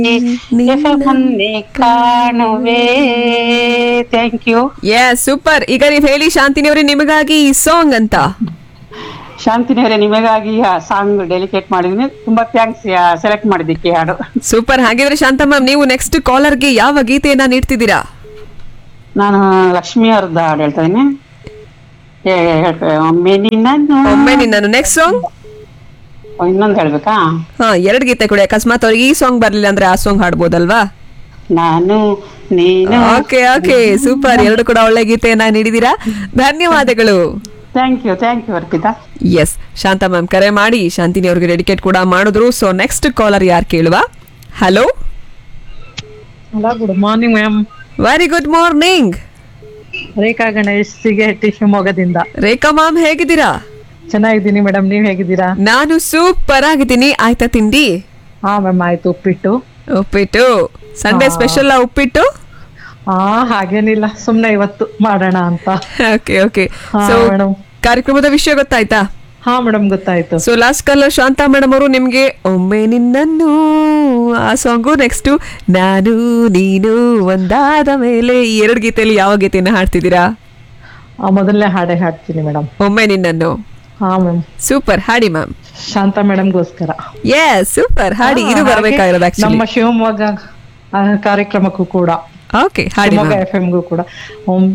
ಮೊನ್ನೆ ಕಾಣುವೆ thank you yeah super ಈಗ ನೀವ್ ಹೇಳಿ ಶಾಂತಿನಿ ಅವ್ರೆ ನಿಮಗಾಗಿ ಈ ಸಾಂಗ್ ಅಂತ ಶಾಂತಿನಿಯವರೇ ನಿಮಗಾಗಿ ಆ ಸಾಂಗ್ ಡೆಲಿಕೇಟ್ ಮಾಡಿದೀನಿ ತುಂಬಾ ಥ್ಯಾಂಕ್ಸ್ ಸೆಲೆಕ್ಟ್ ಮಾಡಿದ್ದಕ್ಕೆ ಈ ಹಾಡು ಸೂಪರ್ ಹಾಗಿದ್ರೆ ಶಾಂತ ಮ್ಯಾಮ್ ನೀವು ನೆಕ್ಸ್ಟ್ ಕಾಲರ್ಗೆ ಯಾವ ಗೀತೆಯನ್ನ ನೀಡ್ತಿದ್ದೀರಾ ನಾನು ಲಕ್ಷ್ಮಿ ಅವ್ರದ್ದು ಹಾಡು ಹೇಳ್ತಾ ಇದೀನಿ ಏ- ಹೇಳ್- ಒಮ್ಮೆ ನಿನ್ನನ್ನು ಒಮ್ಮೆ ನಿನ್ನನ್ನು ನೆಕ್ಸ್ಟ್ ಸಾಂಗ್ ಇನ್ನೊಂದು ಹೇಳ್ಬೇಕಾ ಹಾ ಎರಡ್ ಗೀತೆ ಕೊಡಿ ಅಕಸ್ಮಾತ್ ಅವ್ರಿಗೆ ಈ ಸಾಂಗ್ ಬರ್ಲಿಲ್ಲ ಅಂದ್ರೆ ಆ ಸಾಂಗ್ ಹಾಡ್ಬೋದಲ್ವಾ ನಾನು ನೀನು ಓಕೆ ಓಕೆ ಸೂಪರ್ ಎರಡು ಕೂಡ ಒಳ್ಳೆ ಗೀತೆಯನ್ನ ನೀಡಿದೀರಾ ಧನ್ಯವಾದಗಳು thank you thank you Arpita S Shanta ma'am ಕರೆ ಮಾಡಿ ಶಾಂತಿನಿ ಅವ್ರಿಗೆ ಡೆಡಿಕೇಟ್ ಕೂಡ ಮಾಡಿದ್ರು ಸೊ ನೆಕ್ಸ್ಟ್ ಕಾಲರ್ ಯಾರು ಕೇಳುವ hello hello good morning ma'am very good morning Rekha Ganesh ಸಿಗೇಟಿ ಶಿವಮೊಗ್ಗದಿಂದ ರೇಖಾ ಮ್ಯಾಮ್ ಹೇಗಿದ್ದೀರಾ ಚೆನ್ನಾಗಿದ್ದೀನಿ ಮೇಡಮ್ ನೀವ್ ಹೇಗಿದ್ದೀರಾ ನಾನು ಸೂಪರ್ ಆಗಿದ್ದೀನಿ ಆಯ್ತಾ ತಿಂಡಿ ಹಾ ಮ್ಯಾಮ್ ಆಯ್ತು ಉಪ್ಪಿಟ್ಟು ಉಪ್ಪಿಟ್ಟು ಸಂಡೇ ಸ್ಪೆಷಲ್ ಉಪ್ಪಿಟ್ಟು ಹಾ ಹಾಗೇನಿಲ್ಲ ಸುಮ್ನೆ ಇವತ್ತು ಮಾಡೋಣ ಅಂತ ಓಕೆ ಓಕೆ ಹಾ, ಸೊ madam. ಕಾರ್ಯಕ್ರಮದ ವಿಷಯ ಗೊತ್ತಾಯ್ತಾ ಹಾ ಮೇಡಮ್ ಗೊತ್ತಾಯ್ತು so last caller Shanta madam ಅವರು ನಿಮ್ಗೆ ಒಮ್ಮೆ ನಿನ್ನನ್ನು ಆ ಸಾಂಗು ನೆಕ್ಸ್ಟ್ ನಾನು ನೀನು ಒಂದಾದ ಮೇಲೆ ಈ ಎರಡು ಗೀತೆಯಲ್ಲಿ ಯಾವ ಗೀತೆಯನ್ನು ಹಾಡ್ತಿದ್ದೀರಾ ಆ, ಮೊದಲನೇ ಹಾಡೇ ಹಾಡ್ತೀನಿ ಮೇಡಮ್ ಒಮ್ಮೆ ನಿನ್ನನ್ನು ಹಾ ಮ್ಯಾಮ್ ಸೂಪರ್ ಹಾಡಿ ಮ್ಯಾಮ್ ಶಾಂತ ಮೇಡಮ್ಗೋಸ್ಕರ ಯೇ ಸೂಪರ್ ಹಾಡಿ ಇದು ಹಾ, ಹಾಗೆ ಬರ್ಬೇಕಾಗಿರೋದು ನಮ್ಮ ಆಕ್ಚುಲಿ ಶಿವಮೊಗ್ಗ ಆ, ಕಾರ್ಯಕ್ರಮಕ್ಕೂ ಕೂಡ ಓಕೆ ಹಾಡಿ ಶಿವಮೊಗ್ಗ ma'am. ಎಫ್ ಎಮ್ಗೂ ಕೂಡ ಒಮ್